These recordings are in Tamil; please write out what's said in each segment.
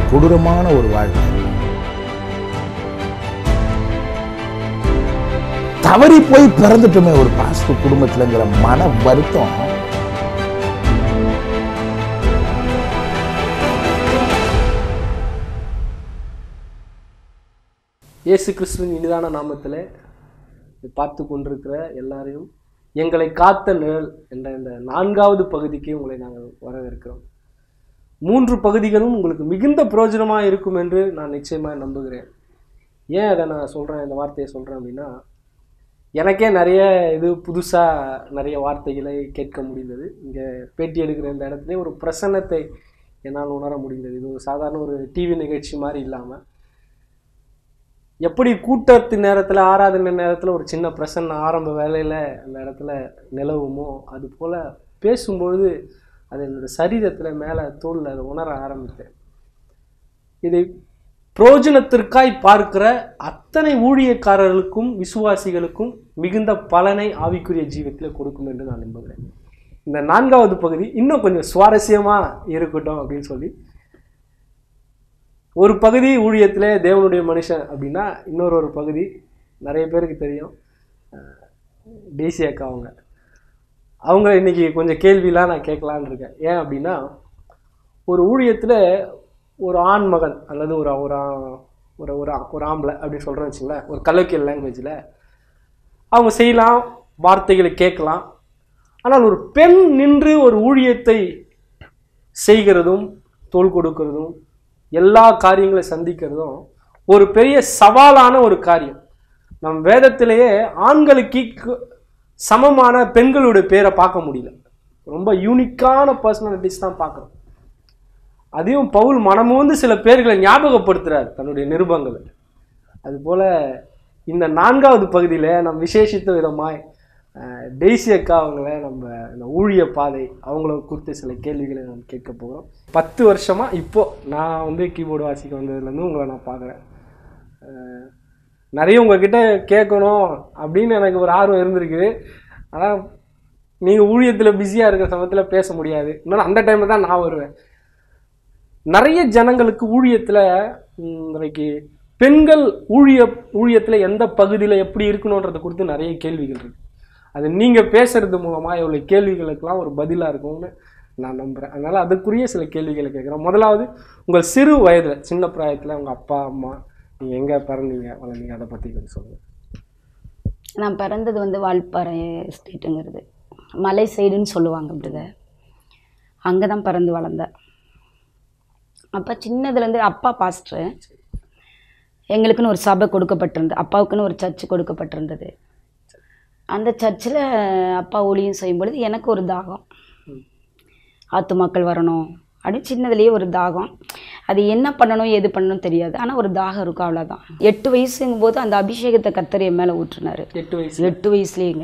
கொடூரமான ஒரு வாழ்க்கை தவறி போய் பிறந்துட்டோமே ஒரு பாஸ்டர் குடும்பத்துலங்கிற மன வருத்தம் இயேசு கிறிஸ்துவின் இனிதான நாமத்தில் பார்த்து கொண்டிருக்கிற எல்லாரையும் எங்களை காத்த நிழல் என்ற இந்த நான்காவது பகுதிக்கு உங்களை நாங்கள் வரவேற்கிறோம் மூன்று பகுதிகளும் உங்களுக்கு மிகுந்த பிரயோஜனமாக இருக்கும் என்று நான் நிச்சயமாக நம்புகிறேன் ஏன் அதை நான் சொல்கிறேன் இந்த வார்த்தையை சொல்கிறேன் அப்படின்னா எனக்கே நிறைய இது புதுசாக நிறைய வார்த்தைகளை கேட்க முடிந்தது இங்கே பேட்டி எடுக்கிற இந்த இடத்துல ஒரு பிரசன்னத்தை என்னால் உணர முடிந்தது இது ஒரு சாதாரண ஒரு டிவி நிகழ்ச்சி மாதிரி இல்லாமல் எப்படி கூட்டத்து நேரத்தில் ஆராதனை நேரத்தில் ஒரு சின்ன பிரசன்ன ஆரம்ப வேலையில் அந்த இடத்துல நிலவுமோ அது போல் பேசும்பொழுது அது என்னோட சரீரத்தில் மேலே தோளில் அதை உணர ஆரம்பித்தேன் இதை பிரயோஜனத்திற்காய் பார்க்கிற அத்தனை ஊழியக்காரர்களுக்கும் விசுவாசிகளுக்கும் மிகுந்த பலனை ஆவிக்குரிய ஜீவத்தில் கொடுக்கும் என்று நான் நம்புகிறேன் இந்த நான்காவது பகுதி இன்னும் கொஞ்சம் சுவாரஸ்யமாக இருக்கட்டும் அப்படின்னு சொல்லி ஒரு பகுதி ஊழியத்திலே தேவனுடைய மனுஷன் அப்படின்னா இன்னொரு ஒரு பகுதி நிறைய பேருக்கு தெரியும் அஹ் டேசி அக்கா அவங்க அவங்க இன்னைக்கு கொஞ்சம் கேள்விலாம் நான் கேட்கலான்னு இருக்கேன் ஏன் அப்படின்னா ஒரு ஊழியத்தில் ஒரு ஆண் மகன் அல்லது ஒரு ஒரு ஆ- ஒரு ஒரு ஆ- ஒரு ஆம்பளை அப்படின்னு சொல்கிறேன்னு வச்சுங்களேன் ஒரு கலோக்கியல் லாங்குவேஜில் அவங்க செய்யலாம் வார்த்தைகளை கேட்கலாம் ஆனால் ஒரு பெண் நின்று ஒரு ஊழியத்தை செய்கிறதும் தோள் கொடுக்கிறதும் எல்லா காரியங்களை சந்திக்கிறதும் ஒரு பெரிய சவாலான ஒரு காரியம் நம் வேதத்திலேயே ஆண்களுக்கு கு- சமமான பெண்களுடைய பேரை பார்க்க முடியல ரொம்ப யூனிக்கான பர்சனாலிட்டிஸ் தான் பார்க்குறோம் அதையும் பவுல் மனமோந்து சில பேர்களை ஞாபகப்படுத்துறார் தன்னுடைய நிருபங்களை அதுபோல இந்த நான்காவது பகுதியில் நம் விசேஷித்த விதமாய் அஹ், டெய்ஸி அக்கா அவங்கள நம்ம இந்த ஊழிய பாதை அவங்கள குறித்து சில கேள்விகளை நாம் கேட்க போகிறோம் பத்து வருஷமா இப்போ நான் வந்து கீபோர்டு வாசிக்க வந்ததுலேருந்து உங்களை நான் பார்க்குறேன் நிறைய உங்ககிட்ட கேட்கணும் அப்படின்னு எனக்கு ஒரு ஆர்வம் இருந்திருக்கு ஆனால் நீங்கள் ஊழியத்தில் பிஸியாக இருக்கிற சமயத்தில் பேச முடியாது இன்னொன்று அந்த டைமில் தான் நான் வருவேன் நிறைய ஜனங்களுக்கு ஊழியத்தில் இன்னைக்கு பெண்கள் ஊழிய ஊழியத்தில் எந்த பகுதியில் எப்படி இருக்கணுன்றது குறித்து நிறைய கேள்விகள் இருக்கு அது நீங்கள் பேசுறது மூலமாக இவ்வளோ கேள்விகளுக்கெல்லாம் ஒரு பதிலாக இருக்கும்னு நான் நம்புகிறேன் அதனால் அதுக்குரிய சில கேள்விகளை கேட்குறேன் முதலாவது உங்கள் சிறு வயதில் சின்ன பிராயத்தில் உங்கள் அப்பா அம்மா நீங்கள் எங்கே பிறந்தீங்க வளர்ந்தீங்க அதை பற்றி கொஞ்சம் சொல்லுங்கள் நான் பிறந்தது வந்து வால்பாறை ஸ்டேட்டுங்கிறது மலை சைடுன்னு சொல்லுவாங்க பிரதர் அங்கே தான் பிறந்து வளர்ந்தேன் அப்போ சின்னதுலேருந்து அப்பா பாஸ்டரு எங்களுக்குன்னு ஒரு சபை கொடுக்கப்பட்டிருந்தது அப்பாவுக்குன்னு ஒரு சர்ச்சு கொடுக்கப்பட்டிருந்தது அந்த சர்ச்சில் அப்பா ஊழியம் செய்யும் பொழுது எனக்கு ஒரு தாகம் ஆத்துமாக்கள் வரணும் அப்படின்னு சின்னதுலேயே ஒரு தாகம் அது என்ன பண்ணணும் எது பண்ணணும் தெரியாது ஆனால் ஒரு தாகம் இருக்கும் அவ்வளோதான் எட்டு வயசுங்கும் போது அந்த அபிஷேகத்தை கத்தர் என் மேலே ஊற்றினாரு எட்டு வயசு எட்டு வயசுலேயுங்க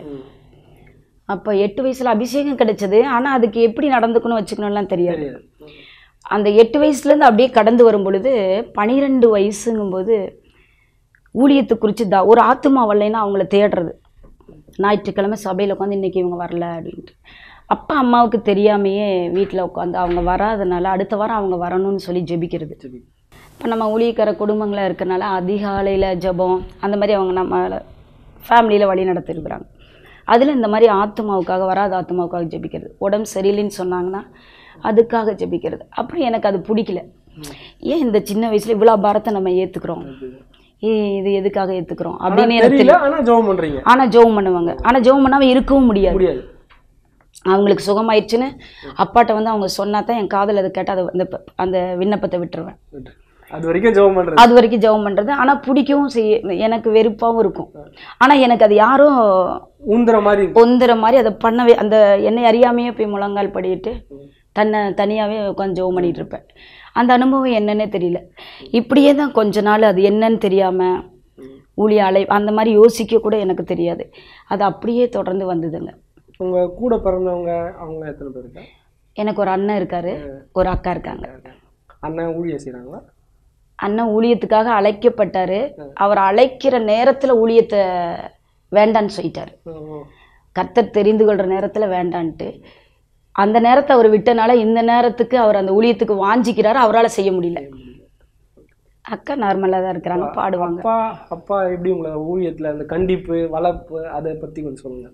அப்போ எட்டு வயசில் அபிஷேகம் கிடைச்சது ஆனால் அதுக்கு எப்படி நடந்துக்கணும் வச்சுக்கணும்லாம் தெரியாது தெரியாது அந்த எட்டு வயசுலேருந்து அப்படியே கடந்து வரும் பொழுது பனிரெண்டு வயசுங்கும்போது ஊழியத்தை குறித்து தா ஒரு ஆத்துமா வரலைன்னா அவங்கள தேடுறது ஞாயிற்றுக்கிழமை சபையில் உட்காந்து இன்றைக்கி இவங்க வரல அப்படின்ட்டு அப்பா அம்மாவுக்கு தெரியாமையே வீட்டில் உட்காந்து அவங்க வராதனால அடுத்த வாரம் அவங்க வரணும்னு சொல்லி ஜெபிக்கிறது சரி இப்போ நம்ம ஊழியக்கார குடும்பங்களாக இருக்கறனால அதிகாலையில் ஜெபம் அந்த மாதிரி அவங்க நம்ம ஃபேமிலியில் வழி நடத்திருக்கிறாங்க அதில் இந்த மாதிரி ஆத்மாவுக்காக வராத ஆத்மாவுக்காக ஜெபிக்கிறது உடம்பு சரியில்லைன்னு சொன்னாங்கன்னா அதுக்காக ஜெபிக்கிறது அப்படி எனக்கு அது பிடிக்கல ஏன் இந்த சின்ன வயசுல இவ்வளோ பாரத்தை நம்ம ஏற்றுக்கிறோம் ஏ இது எதுக்காக ஏற்றுக்கிறோம் அப்படின்னு எனக்கு தெரியல ஆனால் ஜெபம் பண்ணுறீங்க ஆனால் ஜெபம் பண்ணுவாங்க ஆனால் ஜெபம் பண்ணாமல் இருக்கவும் முடியாது முடியாது அவங்களுக்கு சுகமாயிடுச்சுன்னு அப்பாட்ட வந்து அவங்க சொன்னா தான் என் காதில் அதை கேட்டால் அதை அந்த ப- அந்த விண்ணப்பத்தை விட்டுருவேன் அது வரைக்கும் ஜெபம் பண்ணுறது அது வரைக்கும் ஜெபம் பண்ணுறது ஆனால் பிடிக்கவும் செய்ய எனக்கு வெறுப்பாகவும் இருக்கும் ஆனால் எனக்கு அது யாரும் ஊந்துற மாதிரி இருக்கு. பொந்துற மாதிரி அதை பண்ணவே அந்த என்னை அறியாமையே போய் முழங்கால் படிட்டு தன்னை தனியாகவே உட்காந்து ஜெபம் பண்ணிட்டு இருப்பேன் அந்த அனுபவம் என்னன்னே தெரியல இப்படியே தான் கொஞ்ச நாள் அது என்னன்னு தெரியாமல் ஊழிய அலை அந்த மாதிரி யோசிக்க கூட எனக்கு தெரியாது அது அப்படியே தொடர்ந்து வந்ததுங்க உங்க கூட பிறந்தவங்க அவங்க எத்தனை பேர் இருக்கா எனக்கு ஒரு அண்ணன் இருக்காரு ஒரு அக்கா இருக்காங்க அண்ணன் ஊழியம் செய்கிறாங்களா அண்ணன் ஊழியத்துக்காக அழைக்கப்பட்டாரு அவர் அழைக்கிற நேரத்தில் ஊழியத்தை வேண்டான்னு சொல்லிட்டாரு கர்த்தர் தெரிந்து கொள்கிற நேரத்தில் வேண்டான்ட்டு அந்த நேரத்தை அவர் விட்டனால இந்த நேரத்துக்கு அவர் அந்த ஊழியத்துக்கு வாஞ்சிக்கிறாரு அவரால் செய்ய முடியல அக்கா நார்மலாக தான் இருக்கிறாங்க பாடுவாங்க அப்பா அப்பா எப்படி உங்களை ஊழியத்துல அந்த கண்டிப்பு வளர்ப்பு அதை பத்தி கொஞ்சம் சொல்லுங்க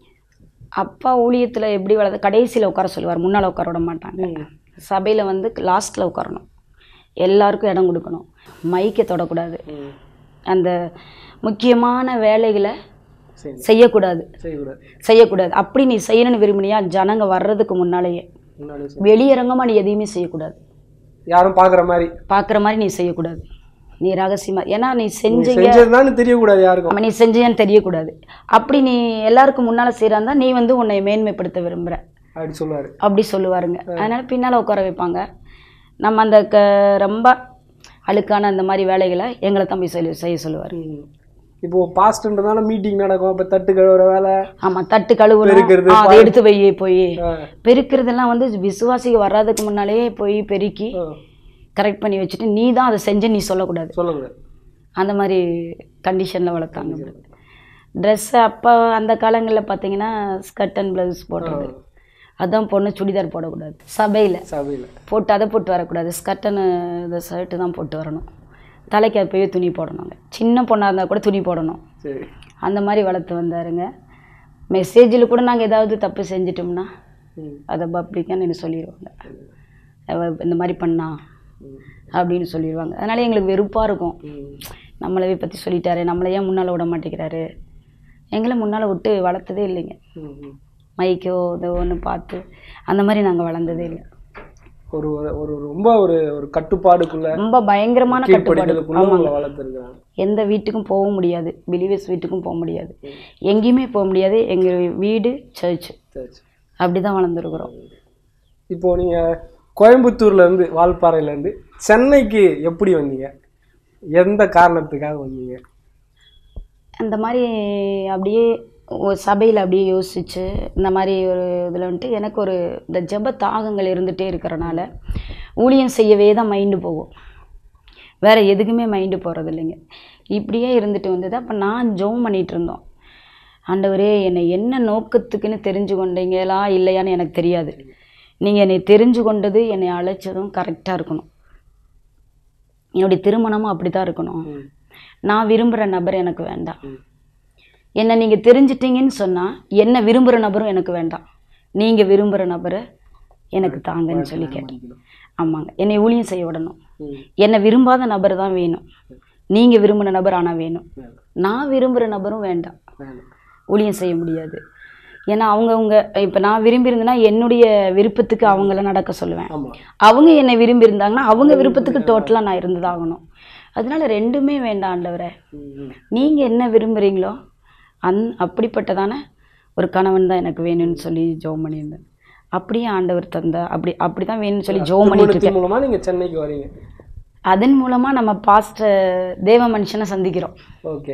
அப்பா ஊழியத்தில் எப்படி வளர்ந்து கடைசியில் உட்கார சொல்லுவார் முன்னால் உட்கார விட மாட்டாங்க ம். சபையில் வந்து லாஸ்ட்டில் உட்காரணும் எல்லாருக்கும் இடம் கொடுக்கணும் மைக்கை தொடக்கூடாது ம். அந்த முக்கியமான வேலைகளை சரி செய்யக்கூடாது செய்யக்கூடாது செய்யக்கூடாது அப்படி நீ செய்யணும்னு விரும்பினியா ஜனங்க வர்றதுக்கு முன்னாலேயே முன்னாடி செய்- வெளியரங்கமாக நீ எதையுமே செய்யக்கூடாது யாரும் பாக்குற மாதிரி பார்க்குற மாதிரி நீ செய்யக்கூடாது நீ ரகசியமா ஏன்னா நீ செஞ்சீங்க செஞ்சதுதான் தெரியக்கூடாது யாருக்கும் ஆமா, நீ செஞ்சியான்னு தெரியக்கூடாது அப்படி நீ எல்லாருக்கும் முன்னால் செய்கிறாந்தா நீ வந்து உன்னை மேன்மைப்படுத்த விரும்புகிற அப்படி சொல்லுவாரு அப்படி சொல்லுவாருங்க அதனால பின்னால் உட்கார வைப்பாங்க நம்ம அந்த க ரொம்ப அழுக்கான அந்த மாதிரி வேலைகளை எங்களை தான் போய் சொல்லி செய்ய சொல்லுவார் ம். இப்போ பாஸ்ட்ன்றதால மீட்டிங் நடக்கும் அப்ப தட்டு கழுவுற வேலை ஆமாம் தட்டு கழுவணும் பெருக்கிறது, ஆ, அதை எடுத்து வை போய் ஆ. பெருக்கிறதெல்லாம் வந்து விசுவாசிக்கு வர்றதுக்கு முன்னாலேயே போய் பெருக்கி ஆ. கரெக்ட் பண்ணி வச்சுட்டு நீ தான் அதை செஞ்ச நீ சொல்லக்கூடாது சொல்லக்கூடாது அந்த மாதிரி கண்டிஷனில் வளர்த்தாங்க ட்ரெஸ்ஸு அப்போ அந்த காலங்களில் பார்த்தீங்கன்னா ஸ்கர்ட் அண்ட் ப்ளவுஸ் போடுறது அதான் பொண்ணு சுடிதார் போடக்கூடாது சபையில் சபையில போட்டு அதை போட்டு வரக்கூடாது ஸ்கர்ட்டுன்னு இந்த ஷர்ட்டு தான் போட்டு வரணும் தலைக்கு அப்பயே துணி போடணுங்க சின்ன பொண்ணாக இருந்தால் கூட துணி போடணும் சரி அந்த மாதிரி வளர்த்து வந்தாருங்க மெசேஜில் கூட நாங்கள் ஏதாவது தப்பு செஞ்சிட்டோம்னா ம். அதை பப்ளிக்காக என்ன சொல்லிடுவாங்க அவ இந்த மாதிரி பண்ணா ம். அப்படின்னு சொல்லிடுவாங்க அதனால எங்களுக்கு வெறுப்பாக இருக்கும் ம். நம்மளவே பற்றி சொல்லிட்டாரு நம்மளை ஏன் முன்னால் விட மாட்டேங்கிறாரு எங்களை முன்னால் விட்டு வளர்த்ததே இல்லைங்க ம். ம். மைக்கோ இதோ ஒன்று பார்த்து அந்த மாதிரி நாங்கள் வளர்ந்ததே இல்லை ஒரு ஒரு- ஒரு ரொம்ப ஒரு ஒரு கட்டுப்பாடுக்குள்ள ரொம்ப பயங்கரமான கட்டுப்பாடு கீழ்ப்படிதலுக்குள்ள உங்களை வளர்த்துருக்காங்க எந்த வீட்டுக்கும் போக முடியாது பிலிவர்ஸ் வீட்டுக்கும் போக முடியாது எங்கேயுமே போக முடியாது எங்கள் வீடு சர்ச் சரி சரி. அப்படி தான் வளர்ந்துருக்குறோம் இப்போ நீங்க கோயம்புத்தூர்ல இருந்து வால்பாறையில இருந்து சென்னைக்கு எப்படி வந்தீங்க எந்த காரணத்துக்காக வந்தீங்க அந்த மாதிரி அப்படியே சபையில் அப்படியே யோசிச்சு இந்த மாதிரி ஒரு இதில் வந்துட்டு எனக்கு ஒரு இந்த ஜெப தாகங்கள் இருந்துகிட்டே இருக்கிறனால ஊழியம் செய்யவே தான் மைண்டு போகும் வேறு எதுக்குமே மைண்டு போகிறது இல்லைங்க இப்படியே இருந்துட்டு வந்தது அப்போ நான் ஜோம் பண்ணிகிட்டு இருந்தோம் ஆண்டவரே என்னை என்ன நோக்கத்துக்குன்னு தெரிஞ்சு கொண்டீங்களா இல்லையான்னு எனக்கு தெரியாது நீங்கள் என்னை தெரிஞ்சு கொண்டது என்னை அழைச்சதும் கரெக்டாக இருக்கணும் என்னுடைய திருமணமும் அப்படி தான் இருக்கணும் ம். நான் விரும்புகிற நபர் எனக்கு வேண்டாம் ம். என்னை நீங்கள் தெரிஞ்சிட்டீங்கன்னு சொன்னால் என்ன விரும்புகிற நபரும் எனக்கு வேண்டாம் நீங்கள் விரும்புகிற நபரை எனக்கு தாங்கன்னு சொல்லி கேட்டேன் ஆமாங்க என்னை ஊழியம் செய்ய விடணும் ம். என்னை விரும்பாத நபர் தான் வேணும் நீங்கள் விரும்பின நபர் ஆனால் வேணும் வேணும். நான் விரும்புகிற நபரும் வேண்டாம் வேணும். ஊழியம் செய்ய முடியாது ஏன்னா அவங்கவுங்க இப்போ நான் விரும்பியிருந்தேன்னா என்னுடைய விருப்பத்துக்கு அவங்கள நடக்க சொல்லுவேன் ஆமா அவங்க என்னை விரும்பி இருந்தாங்கன்னா அவங்க விருப்பத்துக்கு டோட்டலாக நான் இருந்ததாகணும் அதனால ரெண்டுமே வேண்டாம் ஆண்டவரே ம். ம். நீங்கள் என்ன விரும்புகிறீங்களோ அந் அப்படிப்பட்டதான ஒரு கணவன் தான் எனக்கு வேணும்னு சொல்லி ஜோம் பண்ணியிருந்தேன் அப்படியே ஆண்டவர் தந்தா அப்படி அப்படி தான் வேணும்னு சொல்லி ஜோம் பண்ணிட்டு இருக்கேன் திருமணத்தின் மூலமா நீங்க சென்னைக்கு வரீங்க அதன் மூலமாக நம்ம பாஸ்ட் தேவ மனுஷனை சந்திக்கிறோம் ஓகே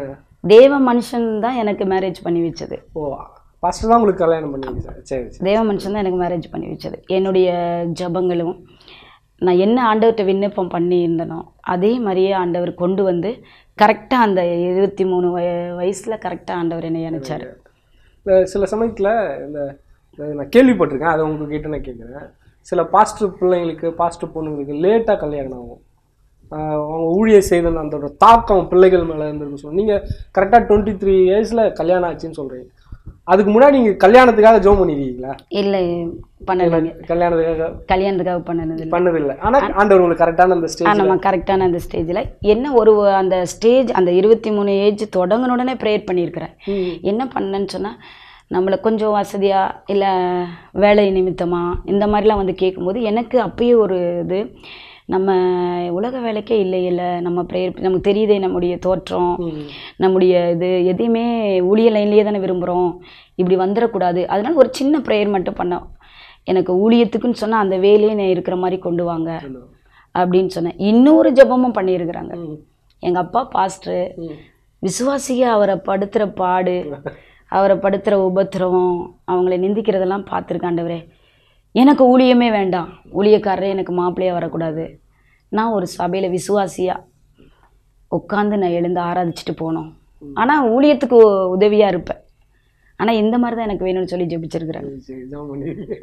தேவ மனுஷன் தான் எனக்கு மேரேஜ் பண்ணி வச்சது ஓ ஃபர்ஸ்ட் தான் உங்களுக்கு கல்யாணம் பண்ணீங்க சார் சரி சரி தேவ மனுஷன் தான் எனக்கு மேரேஜ் பண்ணி வச்சது என்னுடைய ஜபங்களும் நான் என்ன ஆண்டவர்கிட்ட விண்ணப்பம் பண்ணியிருந்தனோ அதே மாதிரியே ஆண்டவர் கொண்டு வந்து கரெக்டாக அந்த இருபத்தி மூணு வய வயசில் கரெக்டாக ஆண்டவர் என்னை அனுப்பிச்சார் இந்த சில சமயத்துல இந்த இந்த நான் கேள்விப்பட்டிருக்கேன் அதை உங்ககிட்ட நான் கேட்குறேன் சில பாஸ்டர் பிள்ளைங்களுக்கு பாஸ்டர் பொண்ணுங்களுக்கு லேட்டாக கல்யாணம் ஆகும் ஆஹ் அவங்க ஊழியர் செய்த அந்த ஒரு தாக்கம் பிள்ளைகள் மேலே இருந்திருக்கு சொல்லுங்க நீங்கள் கரெக்டாக டுவெண்ட்டி த்ரீ இயர்ஸில் கல்யாணம் ஆச்சுன்னு சொல்கிறீங்க அதுக்கு முன்னாடி நீங்கள் கல்யாணத்துக்காக ஜோம் பண்ணிருக்கீங்களா இல்லை பண்ணலைங்க கல்யாணத்துக்காக கல்யாணத்துக்காக பண்ணனது பண்ணதில்லை ஆனால் ஆண்டவர் உங்களுக்கு கரெக்டான அந்த ஸ்டேஜ் நம்ம கரெக்டான அந்த ஸ்டேஜில் என்ன ஒரு அந்த ஸ்டேஜ் அந்த இருபத்தி மூணு ஏஜ் தொடங்கின உடனே ப்ரேயர் பண்ணியிருக்கிறேன் என்ன பண்ணேன்னு சொன்னால் நம்மளை கொஞ்சம் வசதியாக இல்லை வேலை நிமித்தமாக இந்த மாதிரிலாம் வந்து கேட்கும்போது எனக்கு அப்பயே ஒரு இது நம்ம உலக வேலைக்கே இல்லை இல்லை நம்ம ப்ரேயர் நமக்கு தெரியுதே நம்முடைய தோற்றம் நம்முடைய இது எதையுமே ஊழிய லைன்லேயே தானே விரும்புகிறோம் இப்படி வந்துடக்கூடாது அதனால ஒரு சின்ன ப்ரேயர் மட்டும் பண்ணோம் எனக்கு ஊழியத்துக்குன்னு சொன்னால் அந்த வேலையை நான் இருக்கிற மாதிரி கொண்டு வாங்க அப்படின்னு சொன்னேன் இன்னொரு ஜெபமும் பண்ணியிருக்கிறாங்க எங்கள் அப்பா பாஸ்டரு விசுவாசிக அவரை படுத்துகிற பாடு அவரை படுத்துகிற உபத்திரவம் அவங்கள நிந்திக்கிறதெல்லாம் பார்த்துருக்காண்டவரே எனக்கு ஊழியமே வேண்டாம் ஊழியக்காரரே எனக்கு மாப்பிள்ளையாக வரக்கூடாது நான் ஒரு சபையில் விசுவாசியாக உட்காந்து நான் எழுந்து ஆராதிச்சுட்டு போனோம் ஆனால் ஊழியத்துக்கு உதவியாக இருப்பேன் ஆனால் இந்த மாதிரி தான் எனக்கு வேணும்னு சொல்லி ஜெபிச்சிருக்கிறேன் சரி ஜெபம் பண்ணிருக்கீங்க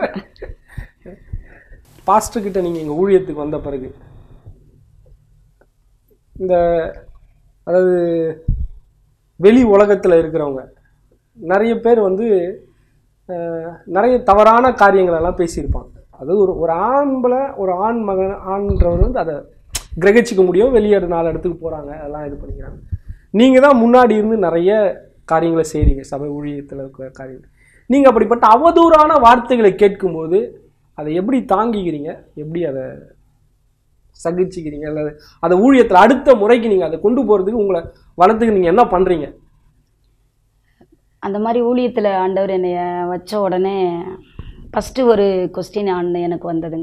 பாஸ்டர் கிட்ட நீங்கள் எங்கள் ஊழியத்துக்கு வந்த பிறகு இந்த அதாவது வெளி உலகத்தில் இருக்கிறவங்க நிறைய பேர் வந்து அஹ், நிறைய தவறான காரியங்கள் எல்லாம் பேசியிருப்பாங்க அது ஒரு ஒரு ஆம்பளை ஒரு ஆண் மகன் ஆண்ன்றவர் வந்து அதை கிரகிச்சிக்க முடியும் வெளியே நாலு இடத்துக்கு போகிறாங்க அதெல்லாம் இது பண்ணிக்கிறாங்க நீங்கள் தான் முன்னாடி இருந்து நிறைய காரியங்களை செய்கிறீங்க சபை ஊழியத்தில் இருக்கிற காரியங்கள் நீங்கள் அப்படிப்பட்ட அவதூறான வார்த்தைகளை கேட்கும்போது அதை எப்படி தாங்கிக்கிறீங்க எப்படி அதை சகிச்சுக்கிறீங்க அல்லது அதை ஊழியத்தில் அடுத்த முறைக்கு நீங்கள் அதை கொண்டு போகிறதுக்கு உங்களை வளர்த்துக்கு நீங்கள் என்ன பண்ணுறீங்க அந்த மாதிரி ஊழியத்தில் ஆண்டவர் என்னை வச்ச உடனே ஃபஸ்ட்டு ஒரு கொஸ்டின் ஆண்டு எனக்கு வந்ததுங்க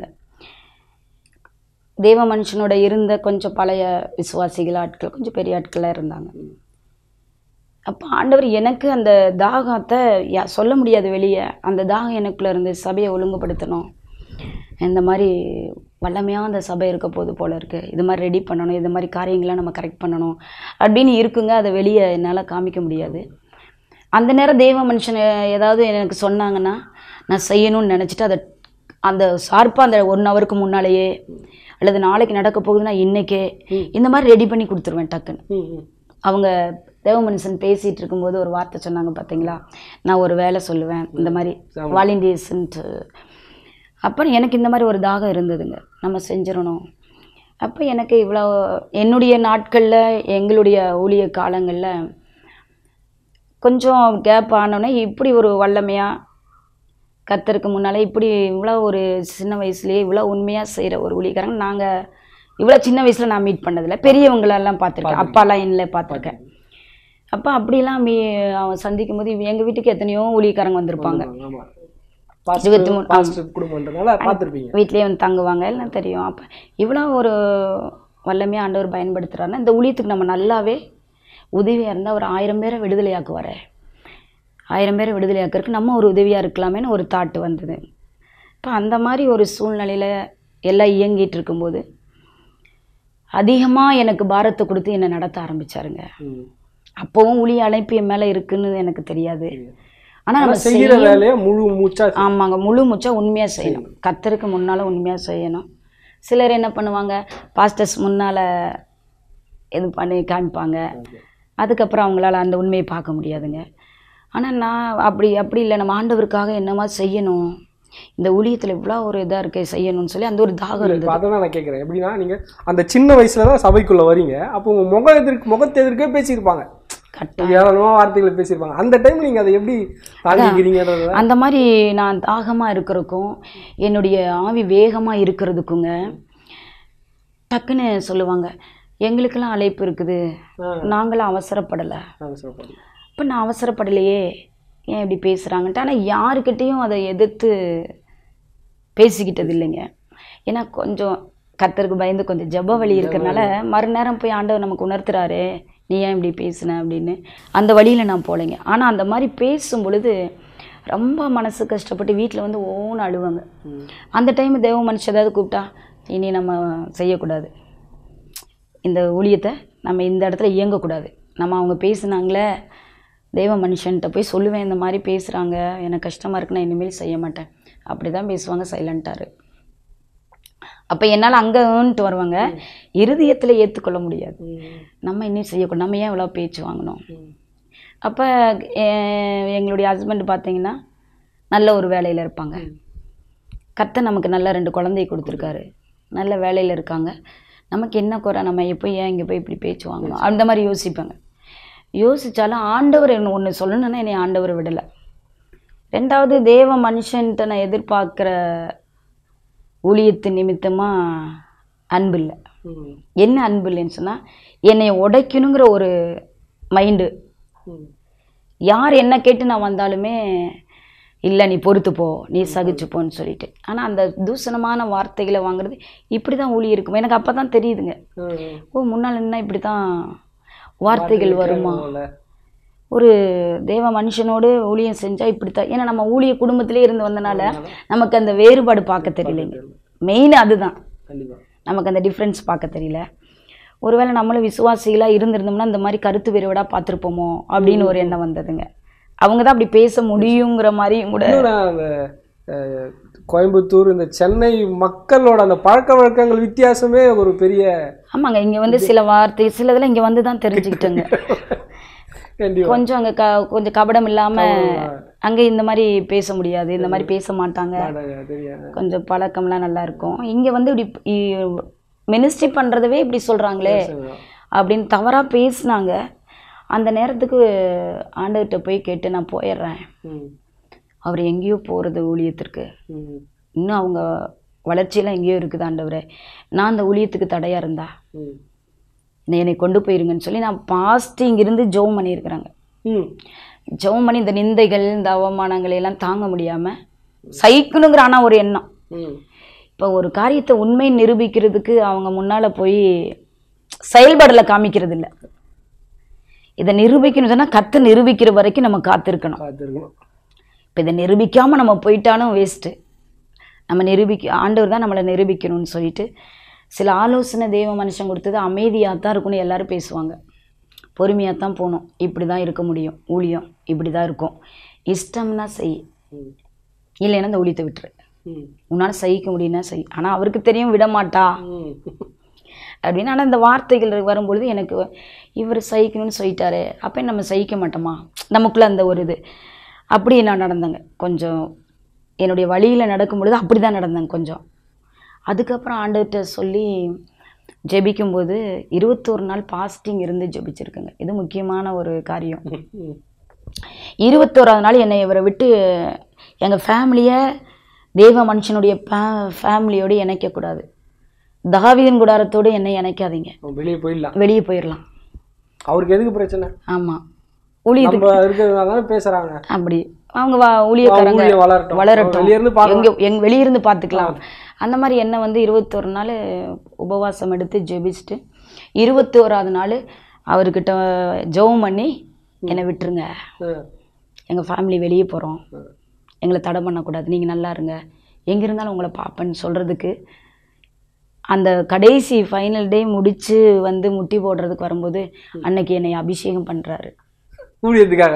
தேவ மனுஷனோட இருந்த கொஞ்சம் பழைய விசுவாசிகள் ஆட்கள் கொஞ்சம் பெரிய ஆட்களாக இருந்தாங்க அப்போ ஆண்டவர் எனக்கு அந்த தாகத்தை யா- சொல்ல முடியாது வெளியே அந்த தாகம் எனக்குள்ளே இருந்து சபையை ஒழுங்குபடுத்தணும் இந்த மாதிரி வல்லமையாக அந்த சபை இருக்க போது போல இருக்கு இது மாதிரி ரெடி பண்ணணும் இது மாதிரி காரியங்கள்லாம் நம்ம கரெக்ட் பண்ணணும் அப்படின்னு இருக்குங்க அதை வெளியே என்னால் காமிக்க முடியாது அந்த நேரம் தெய்வ மனுஷன் ஏதாவது எனக்கு சொன்னாங்கன்னா நான் செய்யணும்னு நினச்சிட்டு அதை அந்த ஷார்ப்பாக அந்த ஒன் ஹவருக்கு முன்னாலேயே அல்லது நாளைக்கு நடக்க போகுதுன்னா இன்னைக்கே இந்த மாதிரி ரெடி பண்ணி கொடுத்துருவேன் டக்குன்னு ம் ம் அவங்க தேவ மனுஷன் பேசிகிட்டு இருக்கும்போது ஒரு வார்த்தை சொன்னாங்க பார்த்தீங்களா நான் ஒரு வேலை சொல்லுவேன் இந்த மாதிரி வாலண்டியர்ஸ்ன்ட்டு அப்புறம் எனக்கு இந்த மாதிரி ஒரு தாகம் இருந்ததுங்க நம்ம செஞ்சிடணும் அப்போ எனக்கு இவ்வளோ என்னுடைய நாட்களில் எங்களுடைய ஊழிய காலங்களில் கொஞ்சம் கேப் ஆனோடனே இப்படி ஒரு வல்லமையாக கத்தருக்கு முன்னால் இப்படி இவ்வளோ ஒரு சின்ன வயசுலேயே இவ்வளோ உண்மையாக செய்கிற ஒரு ஊழியக்காரங்க நாங்கள் இவ்வளோ சின்ன வயசில் நான் மீட் பண்ணதில்ல பெரியவங்களெல்லாம் பார்த்துருக்கேன் அப்பாலாம் இல்லை பார்த்துருக்கேன் அப்போ அப்படிலாம் மீ அவன் சந்திக்கும் போது எங்கள் வீட்டுக்கு எத்தனையோ ஊழியக்காரங்க வந்திருப்பாங்க ஆமா இருபத்தி மூணு, பாஸ்டர் குடும்பம்ன்றனால பார்த்துருப்பீங்க வீட்லேயே வந்து தங்குவாங்க எல்லாம் தெரியும் அப்போ இவ்வளோ ஒரு வல்லமையாக ஆண்டவர் பயன்படுத்துகிறாருன்னா இந்த ஊழியத்துக்கு நம்ம நல்லாவே உதவியாக இருந்தால் ஒரு ஆயிரம் பேரை விடுதலையாக்குவார் ஆயிரம் பேரை விடுதலையாக்குறதுக்கு நம்ம ஒரு உதவியாக இருக்கலாமேன்னு ஒரு தாட்டு வந்தது இப்போ அந்த மாதிரி ஒரு சூழ்நிலையில் எல்லாம் இயங்கிட்டு இருக்கும்போது அதிகமாக எனக்கு பாரத்தை கொடுத்து என்னை நடத்த ஆரம்பிச்சாருங்க ம். அப்போவும் ஊழிய அழைப்பு என் மேலே இருக்குன்னு எனக்கு தெரியாது ஆனால் ஆனா நம்ம செய்யற வேலையை முழு மூச்சா ஆமாங்க முழு முச்சா உண்மையாக செய்யணும் கத்தருக்கு முன்னால் உண்மையாக செய்யணும் சிலர் என்ன பண்ணுவாங்க பாஸ்டர்ஸ் முன்னால் இது பண்ணி காமிப்பாங்க அதுக்கப்புறம் அவங்களால அந்த உண்மையை பார்க்க முடியாதுங்க ஆனால் நான் அப்படி அப்படி இல்லை நம்ம ஆண்டவருக்காக என்னமா செய்யணும் இந்த ஊழியத்தில் இவ்வளோ ஒரு இதாக இருக்கு செய்யணும்னு சொல்லி அந்த ஒரு தாகம் இப்ப இருந்தது அதை தான் நான் கேட்குறேன் எப்படின்னா நீங்க அந்த சின்ன வயசுல தான் சபைக்குள்ள வரீங்க அப்போ உங்க முக எதிர்க்கு முகத்தை எதிர்க்கே பேசியிருப்பாங்க கரெக்டாக ஏராளமா வார்த்தைகளை பேசியிருப்பாங்க அந்த டைம் நீங்க அதை எப்படி தாங்கிக்கிறீங்கன்றத அந்த மாதிரி நான் தாகமாக இருக்கிறதுக்கும் என்னுடைய ஆவி வேகமாக இருக்கிறதுக்குங்க டக்குன்னு சொல்லுவாங்க எங்களுக்கெல்லாம் அழைப்பு இருக்குது ஆ. நாங்களும் அவசரப்படலை நான் சொல்றேன் இப்போ நான் அவசரப்படலையே ஏன் இப்படி பேசுகிறாங்கன்ட்டு ஆனால் யாருக்கிட்டேயும் அதை எதிர்த்து பேசிக்கிட்டது இல்லைங்க ஏன்னா கொஞ்சம் கர்த்தருக்கு பயந்து கொஞ்சம் ஜெப வழி இருக்கிறனால மறுநேரம் போய் ஆண்டவர் நமக்கு உணர்த்துறாரு நீ ஏன் இப்படி பேசுன அப்படின்னு அந்த வழியில் நான் போகலைங்க ஆனால் அந்த மாதிரி பேசும் பொழுது ரொம்ப மனசு கஷ்டப்பட்டு வீட்டில் வந்து ஓன்னு அழுவாங்க அந்த டைம் தேவ மனுஷன் ஏதாவது கூப்பிட்டா இனி நம்ம செய்யக்கூடாது இந்த ஊழியத்தை நம்ம இந்த இடத்துல இயங்கக்கூடாது நம்ம அவங்க பேசுனாங்களே தெய்வ மனுஷன்கிட்ட போய் சொல்லுவேன் இந்த மாதிரி பேசுகிறாங்க எனக்கு கஷ்டமாக இருக்கு நான் இனிமேல் செய்ய மாட்டேன் அப்படி தான் பேசுவாங்க சைலண்ட்டாரு அப்போ என்னால் அங்கேன்ட்டு வருவாங்க இருதயத்தில் ஏற்றுக்கொள்ள முடியாது நம்ம இன்னும் செய்யக்கூடாது நம்ம ஏன் இவ்வளோ பேச்சு வாங்கணும் அப்போ எங்களுடைய ஹஸ்பண்ட் பார்த்தீங்கன்னா நல்ல ஒரு வேலையில் இருப்பாங்க கர்த்தர் நமக்கு நல்ல ரெண்டு குழந்தைய கொடுத்துருக்காரு நல்ல வேலையில் இருக்காங்க நமக்கு என்ன குறை நம்ம எப்போ ஏன் இங்கே போய் இப்படி பேச்சு வாங்கணும் அந்த மாதிரி யோசிப்பாங்க யோசித்தாலும் ஆண்டவர் என்ன ஒன்று சொல்லணுன்னா என்னை ஆண்டவர் விடலை ரெண்டாவது தேவ மனுஷன்ட்ட நான் எதிர்பார்க்குற ஊழியத்து நிமித்தமாக அன்பு இல்லை ம். என்ன அன்பு இல்லைன்னு சொன்னால் என்னை உடைக்கணுங்கிற ஒரு மைண்டு ம். யார் என்ன கேட்டு நான் வந்தாலுமே இல்லை நீ பொறுத்து போ நீ சகிச்சு போன்னு சொல்லிட்டு ஆனால் அந்த தூசணமான வார்த்தைகளை வாங்குறது இப்படி தான் ஊழி இருக்கும் எனக்கு அப்போ தான் தெரியுதுங்க ம். ஓ முன்னால் என்ன இப்படி தான் வார்த்தைகள் வருமா கேட்கணும்ல. ஒரு தேவ மனுஷனோடு ஊழியம் செஞ்சால் இப்படி தான் ஏன்னா நம்ம ஊழிய குடும்பத்திலே இருந்து வந்தனால நமக்கு அந்த வேறுபாடு பார்க்க தெரியலைங்க மெயின் அதுதான் கண்டிப்பா நமக்கு அந்த டிஃப்ரென்ஸ் பார்க்க தெரியல ஒருவேளை நம்மளும் விசுவாசிகளாக இருந்திருந்தோம்னா இந்த மாதிரி கருத்து வேறுபாடாக பார்த்துருப்போமோ அப்படின்னு ஒரு எண்ணம் வந்ததுங்க அவங்க தான் அப்படி பேச முடியுங்கிற மாதிரியும் கூட இன்னொரு அந்த அஹ், கோயம்புத்தூர் இந்த சென்னை மக்களோட அந்த பழக்க வழக்கங்கள் வித்தியாசமே ஒரு பெரிய ஆமாங்க இங்க வந்து சில வார்த்தை சில இதெல்லாம் இங்க வந்து தான் தெரிஞ்சுக்கிட்டேங்க கண்டிப்பா கொஞ்சம் அங்க க கொஞ்சம் கபடம் இல்லாம அங்க இந்த மாதிரி பேச முடியாது இந்த மாதிரி பேச மாட்டாங்க தெரியாது கொஞ்சம் பழக்கம்லாம் நல்லா இருக்கும் இங்க வந்து இப்படி மினிஸ்ட்ரி பண்றதவே இப்படி சொல்றாங்களே அப்படின்னு தவறா பேசுனாங்க அந்த நேரத்துக்கு ஆண்டவர்கிட்ட போய் கேட்டு நான் போயிடுறேன் ம் அவர் எங்கேயோ போகிறது ஊழியத்திற்கு ம் இன்னும் அவங்க வளர்ச்சியெல்லாம் எங்கேயோ இருக்குது ஆண்டவரே நான் அந்த ஊழியத்துக்கு தடையாக இருந்தா ம் என்னை என்னை கொண்டு போயிருங்கன்னு சொல்லி நான் பாஸ்டிங் இருந்து ஜெபம் பண்ணியிருக்கிறாங்க ம் ஜெபம் பண்ணி இந்த நிந்தைகள் இந்த அவமானங்களை எல்லாம் தாங்க முடியாமல் சகிக்கணுங்கிற ஆனால் ஒரு எண்ணம் ம் இப்போ ஒரு காரியத்தை உண்மை நிரூபிக்கிறதுக்கு அவங்க முன்னால் போய் செயல்பாடுல காமிக்கிறது இல்லை இதை நிரூபிக்கணும் சொன்னா கத்தை நிரூபிக்கிற வரைக்கும் நம்ம காத்திருக்கணும் பார்த்துருக்கணும் இப்போ இதை நிரூபிக்காமல் நம்ம போயிட்டாலும் வேஸ்ட்டு நம்ம நிரூபிக்க ஆண்டவர் தான் நம்மளை நிரூபிக்கணும்னு சொல்லிட்டு சில ஆலோசனை தெய்வ மனுஷன் கொடுத்தது அமைதியாக தான் இருக்கும்னு எல்லாரும் பேசுவாங்க பொறுமையாக தான் போகணும் இப்படி தான் இருக்க முடியும் ஊழியம் இப்படி தான் இருக்கும் இஷ்டம்னா செய் ம் இல்லைன்னா இந்த ஊழியத்தை விட்டுரு ம் உன்னால் சகிக்க முடியும்னா செய் ஆனால் அவருக்கு தெரியும் விட மாட்டா ம் அப்படின்னு ஆனால் இந்த வார்த்தைகள் வரும்பொழுது எனக்கு இவர் சகிக்கணும்னு சொல்லிட்டாரு அப்போ நம்ம சகிக்க மாட்டோமா நமக்குள்ள அந்த ஒரு இது அப்படி நான் நடந்தேங்க கொஞ்சம் என்னுடைய வழியில் நடக்கும் பொழுது அப்படி தான் நடந்தேங்க கொஞ்சம் அதுக்கப்புறம் ஆண்டவர்கிட்ட சொல்லி ஜெபிக்கும்போது இருபத்தோரு நாள் பாஸ்டிங் இருந்து ஜெபிச்சிருக்கேங்க இது முக்கியமான ஒரு காரியம் ம் இருபத்தோராவது நாள் என்னை இவரை விட்டு எங்கள் ஃபேமிலியை தெய்வ மனுஷனுடைய ஃபேமிலியோடு இணைக்கக்கூடாது தாவீதின் குடாரத்தோடு என்னை இணைக்காதீங்க அவன் வெளியே போயிடலாம் வெளியே போயிடலாம் அவருக்கு எதுக்கு பிரச்சனை ஆமாம் ஊழியத்துக்கு நம்ம இருக்கிறதுனால தானே பேசுறாங்க அப்படி அவங்க வா ஊழியக்காரங்க ஊழியம் வளரட்டும். வளரட்டும் வெளிய இருந்து பார்க்கலாம். எங்க எங்க வெளியிருந்து பார்த்துக்கலாம் அந்த மாதிரி என்ன வந்து இருபத்தொரு நாள் உபவாசம் எடுத்து ஜெபிச்சுட்டு இருபத்தோராவது நாள் அவர்கிட்ட ஜெபம் பண்ணி என்னை விட்டுருங்க ம். எங்கள் ஃபேமிலி வெளியே போகிறோம் எங்களை தடை பண்ணக்கூடாது நீங்கள் நல்லா இருங்க எங்கே இருந்தாலும் உங்களை பார்ப்பேன்னு சொல்கிறதுக்கு அந்த கடைசி ஃபைனல் டே முடித்து வந்து முட்டி போடுறதுக்கு வரும்போது அன்னைக்கு என்னை அபிஷேகம் பண்ணுறாரு ஊழியத்துக்காக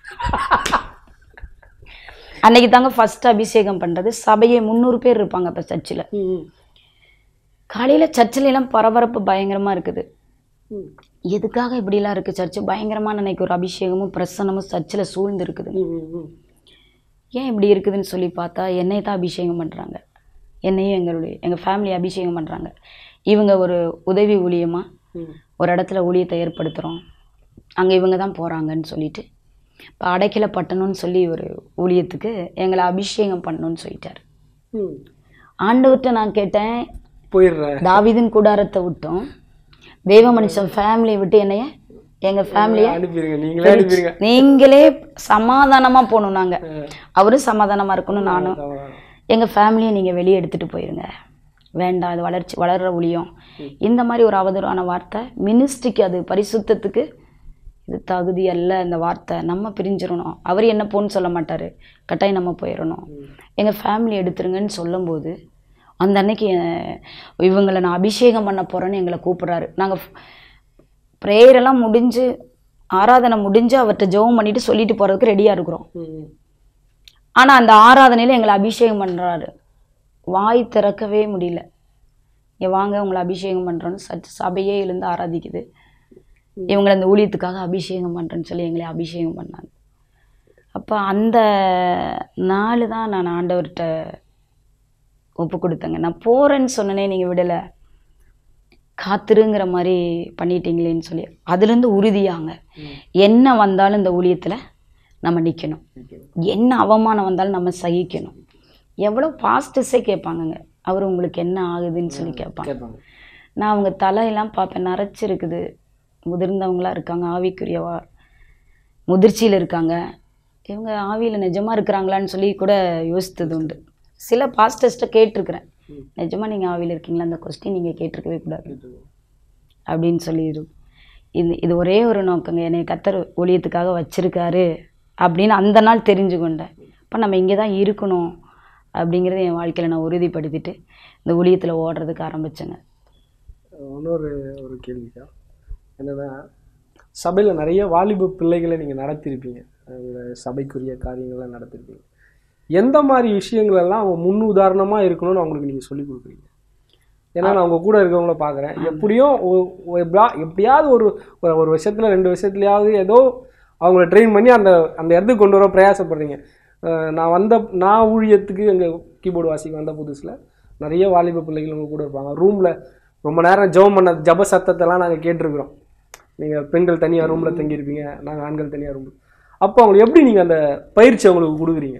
அன்னைக்கு தாங்க ஃபர்ஸ்ட் அபிஷேகம் பண்ணுறது சபையே முந்நூறு பேர் இருப்பாங்க இப்போ சர்ச்சில் ம் காலையில் சர்ச்சில் எல்லாம் பரபரப்பு பயங்கரமாக இருக்குது ம் எதுக்காக இப்படிலாம் இருக்குது சர்ச்சு பயங்கரமான அன்னைக்கு ஒரு அபிஷேகமும் பிரசன்னமும் சர்ச்சில் சூழ்ந்து இருக்குது ம் ம் ம் ஏன் இப்படி இருக்குதுன்னு சொல்லி பார்த்தா என்னை தான் அபிஷேகம் பண்ணுறாங்க என்னையும் எங்களுடைய எங்கள் ஃபேமிலி அபிஷேகம் பண்ணுறாங்க இவங்க ஒரு உதவி ஊழியமாக ம் ஒரு இடத்துல ஊழியத்தை ஏற்படுத்துகிறோம் அங்கே இவங்க தான் போகிறாங்கன்னு சொல்லிட்டு இப்போ அடைக்கல பட்டணும்னு சொல்லி ஒரு ஊழியத்துக்கு எங்களை அபிஷேகம் பண்ணணும்னு சொல்லிட்டார் ம் ஆண்டவர்கிட்ட நான் கேட்டேன் போயிடுறேன் தாவீதின் கூடாரத்தை விட்டோம் தெய்வ மனுஷன் ஃபேமிலியை விட்டு என்னைய எங்கள் ஃபேமிலியை அனுப்பிடுங்க நீங்களே அனுப்பிடுங்க நீங்களே சமாதானமாக போகணும் நாங்கள் அவரும் சமாதானமாக இருக்கணும் நானும் எங்கள் ஃபேமிலியை நீங்கள் வெளியே எடுத்துகிட்டு போயிருங்க வேண்டாம் இது வளர்ச்சி வளர்கிற ஊழியம் இந்த மாதிரி ஒரு அவதூறான வார்த்தை மினிஸ்ட்ரிக்கு அது பரிசுத்தத்துக்கு இது தகுதி அல்ல இந்த வார்த்தை நம்ம பிரிஞ்சிடணும் அவர் என்ன போன்னு சொல்ல மாட்டார் கட்டாயம் நம்ம போயிடணும் எங்கள் ஃபேமிலி எடுத்துருங்கன்னு சொல்லும்போது அந்த அன்னைக்கு அஹ், இவங்களை நான் அபிஷேகம் பண்ண போகிறேன்னு எங்களை கூப்பிட்றாரு நாங்கள் ப்ரேயரெல்லாம் முடிஞ்சு ஆராதனை முடிஞ்சு அவர்கிட்ட ஜெபம் பண்ணிட்டு சொல்லிட்டு போகிறதுக்கு ரெடியாக இருக்கிறோம் ம் ஆனால் அந்த ஆராதனையில் எங்களை அபிஷேகம் பண்ணுறாரு வாய் திறக்கவே முடியல இங்கே வாங்க உங்களை அபிஷேகம் பண்ணுறோன்னு சர்ச் சபையே எழுந்து ஆராதிக்குது இவங்களை அந்த ஊழியத்துக்காக அபிஷேகம் பண்ணுறேன்னு சொல்லி எங்களை அபிஷேகம் பண்ணாங்க அப்போ அந்த நாள் தான் நான் ஆண்டவர்கிட்ட ஒப்பு கொடுத்தேங்க நான் போகிறேன்னு சொன்னனே நீங்கள் விடலை காத்திருங்கிற மாதிரி பண்ணிட்டீங்களேன்னு சொல்லி அதுலேருந்து உறுதியாங்க என்ன வந்தாலும் இந்த ஊழியத்தில் நம்ம நிற்கணும் என்ன அவமானம் வந்தாலும் நம்ம சகிக்கணும் எவ்வளோ பாஸ்டர்ஸே கேட்பாங்கங்க அவர் உங்களுக்கு என்ன ஆகுதுன்னு சொல்லி கேட்பாங்க கேட்பாங்க நான் அவங்க தலையெல்லாம் பார்ப்பேன் நரைச்சிருக்குது முதிர்ந்தவங்களா இருக்காங்க ஆவிக்குரியவா முதிர்ச்சியில் இருக்காங்க இவங்க ஆவியில் நிஜமாக இருக்கிறாங்களான்னு சொல்லி கூட யோசித்தது உண்டு சில பாஸ்டர்ஸ்ட்டை கேட்டிருக்கிறேன் நிஜமாக நீங்கள் ஆவியில் இருக்கீங்களா அந்த கொஸ்டின் நீங்கள் கேட்டிருக்கவே கூடாது அப்படின்னு சொல்லிடும் இது இது ஒரே ஒரு நோக்கங்க என்னை கத்தர் ஊழியத்துக்காக வச்சிருக்காரு அப்படின்னு அந்த நாள் தெரிஞ்சு கொண்டேன் அப்போ நம்ம இங்கே தான் இருக்கணும் அப்படிங்கிறத என் வாழ்க்கையில் நான் உறுதிப்படுத்திட்டு இந்த ஊழியத்தில் ஓடுறதுக்கு ஆரம்பிச்சேங்க இன்னொரு ஒரு கேள்விக்கா என்னன்னா சபையில் நிறைய வாலிப பிள்ளைகளை நீங்கள் நடத்திருப்பீங்க அந்த சபைக்குரிய காரியங்களை நடத்திருப்பீங்க எந்த மாதிரி விஷயங்கள் எல்லாம் அவங்க முன் உதாரணமா இருக்கணும்னு அவங்களுக்கு நீங்க சொல்லி கொடுக்குறீங்க ஏன்னா நான் உங்க கூட இருக்கவங்கள பார்க்குறேன் எப்படியும் ஒ- ஒ- எப்படா- எப்படியாவது ஒரு ஒரு- ஒரு விஷயத்துல ரெண்டு விஷயத்துலயாவது ஏதோ அவங்கள ட்ரெயின் பண்ணி அந்த அந்த இடத்துக்கு கொண்டு வர பிரயாசப்படுறீங்க அஹ் நான் வந்த நான் ஊழியத்துக்கு எங்கள் கீபோர்டு வாசிக்க வந்த புதுசுல நிறைய வாலிப பிள்ளைகள் உங்க கூட இருப்பாங்க ரூம்ல ரொம்ப நேரம் ஜெபம் பண்ண ஜப சத்தத்தெல்லாம் நாங்கள் கேட்டிருக்கிறோம் நீங்க பெண்கள் தனியா ரூம்ல தங்கியிருப்பீங்க நாங்க ஆண்கள் தனியா ரூம் அப்போ அவங்களுக்கு எப்படி நீங்க அந்த பயிற்சி அவங்களுக்கு கொடுக்குறீங்க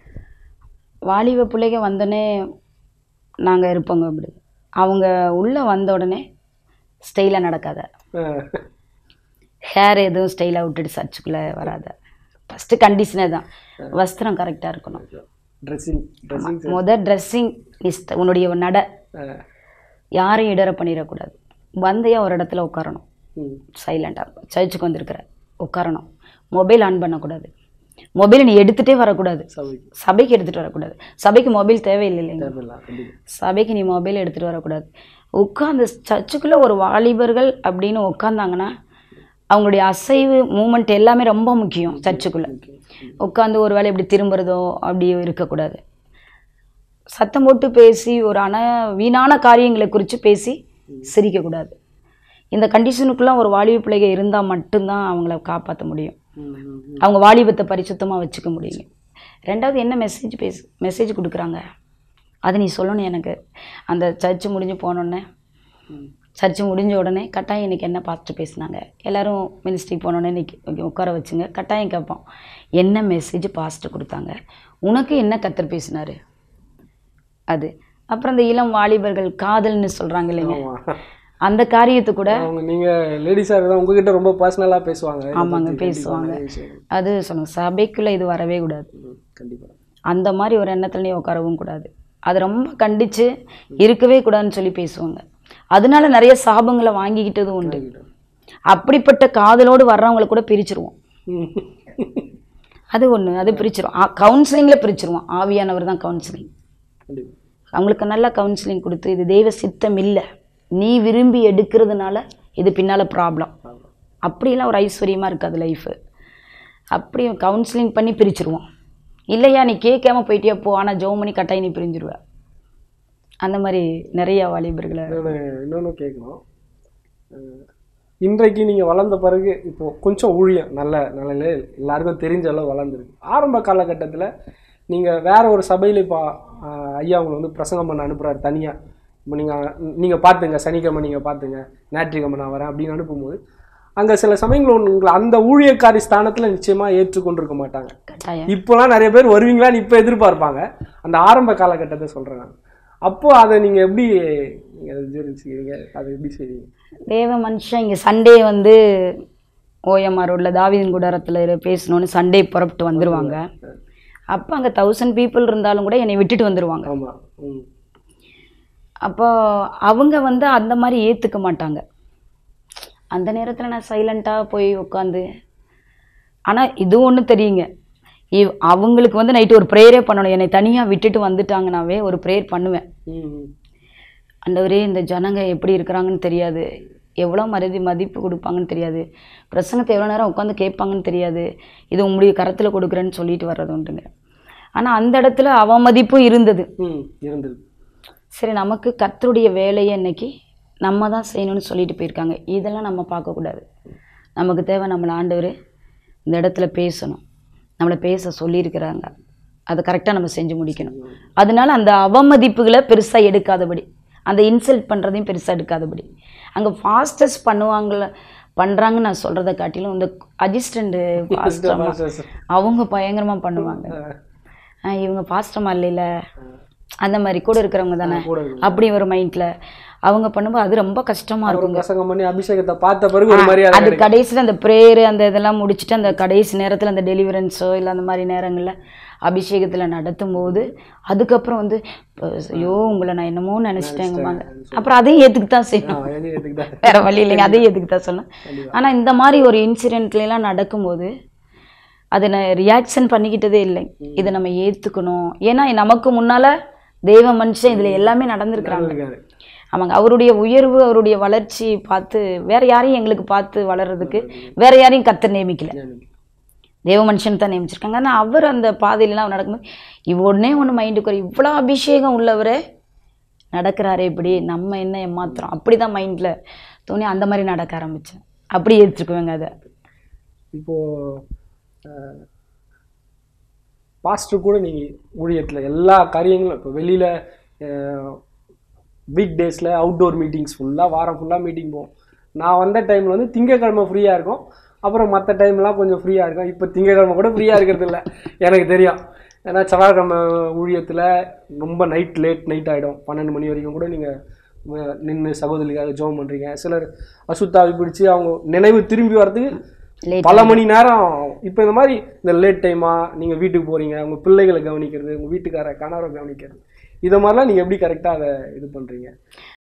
வாலிப பிள்ளைங்க வந்தோடனே நாங்கள் இருப்போங்க அப்படி அவங்க உள்ளே வந்த உடனே ஸ்டைலாக நடக்காத அஹ் ஹேர் எதுவும் ஸ்டைலாக விட்டுட்டு சர்ச்சுக்குள்ளே வராத ஃபஸ்ட்டு கண்டிஷனே தான் வஸ்திரம் கரெக்டாக இருக்கணும் ட்ரெஸ்ஸிங் ட்ரெஸ்ஸிங் முத ட்ரெஸ்ஸிங் இஸ்ட் உன்னுடைய நட யாரையும் இடர பண்ணிடக்கூடாது வந்தையா ஒரு இடத்துல உட்காரணும் சைலண்டாக சர்ச்சுக்கு வந்திருக்கிற உட்காரணும் மொபைல் ஆன் பண்ணக்கூடாது மொபைலை நீ எடுத்துகிட்டே வரக்கூடாது சபைக்கு சபைக்கு எடுத்துகிட்டு வரக்கூடாது சபைக்கு மொபைல் தேவையில்லை இல்லைங்க தேவையில்ல கண்டிப்பா சபைக்கு நீ மொபைல் எடுத்துகிட்டு வரக்கூடாது உட்காந்து சர்ச்சுக்குள்ளே ஒரு வாலிபர்கள் அப்படின்னு உட்காந்தாங்கன்னா அவங்களுடைய அசைவு மூமெண்ட் எல்லாமே ரொம்ப முக்கியம் சர்ச்சுக்குள்ளே உட்காந்து ஒரு வேளை இப்படி திரும்புறதோ அப்படி இருக்கக்கூடாது சத்தம் போட்டு பேசி ஒரு அன வீணான காரியங்களை குறித்து பேசி சிரிக்கக்கூடாது இந்த கண்டிஷனுக்குலாம் ஒரு வாலிப பிள்ளைங்க இருந்தால் மட்டும்தான் அவங்கள காப்பாற்ற முடியும் அவங்க வாலிபத்தை பரிசுத்தமாக வச்சுக்க முடியுங்க ரெண்டாவது என்ன மெசேஜ் பேசு மெசேஜ் கொடுக்குறாங்க அது நீ சொல்லணும் எனக்கு அந்த சர்ச்சு முடிஞ்சு போனோடனே சர்ச்சு முடிஞ்ச உடனே கட்டாயம் இன்னைக்கு என்ன பாஸ்ட்டு பேசுனாங்க எல்லாரும் மினிஸ்ட்ரி போனோடனே இன்னைக்கு உட்கார வச்சுங்க கட்டாயம் கேட்போம் என்ன மெசேஜ் பாஸ்ட்டு கொடுத்தாங்க உனக்கு என்ன கத்தர் பேசினாரு அது அப்புறம் இந்த இளம் வாலிபர்கள் காதல்னு சொல்கிறாங்க இல்லைங்க ஆமா அந்த காரியத்தை கூட அவங்க நீங்க லேடிஸா இருந்தா உங்ககிட்ட ரொம்ப பர்சனலா பேசுவாங்க இதை ஆமாங்க, பத்தி பேசுவாங்க. கண்டிப்பான விஷயம். அது சொல்லுங்க சபைக்குள்ளே இது வரவே கூடாது ம், கண்டிப்பா அந்த மாதிரி ஒரு எண்ணத்துல நீ உட்காரவும் கூடாது அது ரொம்ப கண்டிச்சு இருக்கவே கூடாதுன்னு சொல்லி பேசுவாங்க அதனால நிறைய சாபங்களை வாங்கிக்கிட்டதும் உண்டு அப்படிப்பட்ட காதலோடு வர்றவங்களை கூட பிரிச்சிருவோம் ம். அது ஒன்று அது பிரிச்சிரும் கவுன்சிலிங்கில் பிரிச்சிருவோம் ஆவியானவர் தான் கவுன்சிலிங் கண்டிப்பா அவங்களுக்கு நல்லா கவுன்சிலிங் கொடுத்து இது தெய்வ சித்தம் இல்லை நீ விரும்பி எடுக்கிறதுனால இது பின்னால் ப்ராப்ளம் அப்படிலாம் ஒரு ஐஸ்வர்யமாக இருக்காது லைஃபு அப்படி கவுன்சிலிங் பண்ணி பிரிச்சிருவோம் இல்லையா நீ கேட்காம போயிட்டியா போ ஆனால் ஜோம் பண்ணி கட்டாயம் நீ பிரிஞ்சிருவ அந்த மாதிரி நிறைய வாலிபர்களை இன்னொன்று இன்னொன்று கேட்கணும் அஹ், இன்றைக்கு நீங்கள் வளர்ந்த பிறகு இப்போ கொஞ்சம் ஊழியம் நல்ல நல்ல எல்லாருக்கும் தெரிஞ்ச அளவு வளர்ந்துருக்கு ஆரம்ப காலகட்டத்தில் நீங்கள் வேற ஒரு சபையில் இப்போ அஹ், ஐயா உங்களை வந்து பிரசங்கம் பண்ண அனுப்புகிறாரு தனியாக இப்போ நீங்கள் நீங்கள் பார்த்துங்க சனிக்கிழமை நீங்கள் பார்த்துங்க ஞாயிற்றுக்கிழமை நான் வரேன் அப்படின்னு அனுப்பும்போது அங்கே சில சமயங்கள் உங்களை அந்த ஊழியக்காரி ஸ்தானத்தில் நிச்சயமாக ஏற்றுக்கொண்டிருக்க மாட்டாங்க கட்டாயம் இப்போலாம் நிறைய பேர் வருவீங்களான்னு இப்போ எதிர்பார்ப்பாங்க அந்த ஆரம்ப காலகட்டத்தை சொல்கிறேன் நான் அப்போ அதை நீங்கள் எப்படி நீங்கள் ஜீரணிச்சுக்கிறீங்க அதை எப்படி செய்வீங்க தேவ மனுஷன் இங்கே சண்டே வந்து ஓஎம்ஆர் ரோட்டில் தாவிதன் குடாரத்தில் பேசணும்னு சண்டே புறப்பட்டு வந்துடுவாங்க அப்போ அங்கே தௌசண்ட் பீப்புள் இருந்தாலும் கூட என்னை விட்டுட்டு வந்துடுவாங்க ஆமாம் ம் அப்போ அவங்க வந்து அந்த மாதிரி ஏற்றுக்க மாட்டாங்க அந்த நேரத்தில் நான் சைலண்ட்டாக போய் உட்காந்து ஆனால் இது ஒன்று தெரியுங்க இவ் அவங்களுக்கு வந்து நைட்டு ஒரு ப்ரேயரே பண்ணணும் என்னை தனியாக விட்டுட்டு வந்துட்டாங்கனாவே ஒரு ப்ரேயர் பண்ணுவேன் ம் ஆண்டவரே இந்த ஜனங்க எப்படி இருக்கிறாங்கன்னு தெரியாது எவ்வளோ மரியாதை மதிப்பு கொடுப்பாங்கன்னு தெரியாது பிரசங்கத்தை எவ்வளோ நேரம் உட்காந்து கேட்பாங்கன்னு தெரியாது இது உங்களுடைய கரத்தில் கொடுக்குறேன்னு சொல்லிட்டு வர்றது உண்டுங்க ஆனால் அந்த இடத்துல அவமதிப்பும் இருந்தது ம் இருந்தது சரி நமக்கு கர்த்தருடைய வேலையை இன்னைக்கு நம்ம தான் செய்யணும்னு சொல்லிட்டு போயிருக்காங்க இதெல்லாம் நம்ம பார்க்கக்கூடாது நமக்கு தேவை நம்மளை ஆண்டவர் இந்த இடத்துல பேசணும் நம்மளை பேச சொல்லியிருக்கிறாங்க அதை கரெக்டாக நம்ம செஞ்சு முடிக்கணும் அதனால அந்த அவமதிப்புகளை பெருசாக எடுக்காதபடி அந்த இன்சல்ட் பண்ணுறதையும் பெருசாக எடுக்காதபடி அங்கே ஃபாஸ்டஸ்ட் பண்ணுவாங்கள பண்ணுறாங்கன்னு நான் சொல்கிறத காட்டிலும் இந்த அசிஸ்டண்ட்டு ஃபாஸ்டமாக அவங்க பயங்கரமாக பண்ணுவாங்க ஆ, இவங்க பாஸ்டமா இல்லைல்ல அந்த மாதிரி கூட இருக்கிறவங்க தானே கூட இருக்கு. அப்படி ஒரு மைண்டில் அவங்க பண்ணும்போது அது ரொம்ப கஷ்டமாக ஒரு இருக்குங்க பிரசங்கம் பண்ணி அபிஷேகத்தை பார்த்த பிறகு ஒரு மரியாதை அது கடைசியில் அந்த ப்ரேயர் அந்த இதெல்லாம் முடிச்சுட்டு அந்த கடைசி நேரத்தில் அந்த டெலிவரன்ஸோ இல்லை அந்த மாதிரி நேரங்களில் அபிஷேகத்தில் நடத்தும் போது அதுக்கப்புறம் வந்து ஐயோ உங்களை நான் என்னமோ நினச்சிட்டேங்கம்மாங்க அப்புறம் அதையும் ஏற்றுக்கு தான் செய்யணும் ஆ, எழுதி எடுத்துக்கிட்டா வேற வழி இல்லைங்க அதையும் எதுக்கு தான் சொன்னேன் ஆனால் இந்த மாதிரி ஒரு இன்சிடென்ட்லாம் நடக்கும்போது அதை நான் ரியாக்ஷன் பண்ணிக்கிட்டதே இல்லை இதை நம்ம ஏற்றுக்கணும் ஏன்னா நமக்கு முன்னால் தெய்வ மனுஷன் இதில் எல்லாமே நடந்திருக்கிறாங்க இருக்காரு ஆமாங்க அவருடைய உயர்வு அவருடைய வளர்ச்சி பார்த்து வேற யாரையும் எங்களுக்கு பார்த்து வளர்றதுக்கு வேற யாரையும் கத்தர் நியமிக்கல தேவ மனுஷன் தான் நியமிச்சிருக்காங்க ஆனால் அவர் அந்த பாதையிலலாம் நடக்கும்போது இவ் ஒன்றே ஒன்று மைண்டுக்கு வரும் இவ்வளோ அபிஷேகம் உள்ளவரே நடக்கிறாரே இப்படி நம்ம என்ன ஏமாத்துறோம் அப்படி தான் மைண்டில் தோணி அந்த மாதிரி நடக்க ஆரம்பித்தேன் அப்படி ஏற்றுக்குவேங்க அதை இப்போது பாஸ்டர் கூட நீங்கள் ஊழியத்தில் எல்லா காரியங்களும் இப்போ வெளியில் வீக் டேஸில் அவுட்டோர் மீட்டிங்ஸ் ஃபுல்லாக வாரம் ஃபுல்லாக மீட்டிங் போவோம் நான் வந்த டைமில் வந்து திங்கக்கிழமை ஃப்ரீயாக இருக்கும் அப்புறம் மற்ற டைம்லாம் கொஞ்சம் ஃப்ரீயாக இருக்கும் இப்போ திங்கக்கிழமை கூட ஃப்ரீயாக இருக்கிறது இல்லை எனக்கு தெரியும் ஏன்னா செவ்வாய்க்கிழமை ஊழியத்தில் ரொம்ப நைட் லேட் நைட் ஆகிடும் பன்னெண்டு மணி வரைக்கும் கூட நீங்கள் நின்று சகோதரிக்காக ஜோம் பண்ணுறீங்க சிலர் அசுத்தாவி பிடிச்சி அவங்க நினைவு திரும்பி வர்றதுக்கு Late பல மணி நேரம் இப்போ இந்த மாதிரி இந்த லேட் டைமா நீங்கள் வீட்டுக்கு போகிறீங்க உங்கள் பிள்ளைகளை கவனிக்கிறது உங்கள் வீட்டுக்கார கணவரை கவனிக்கிறது இதை மாதிரிலாம் நீங்கள் எப்படி கரெக்டாக அதை இது பண்ணுறீங்க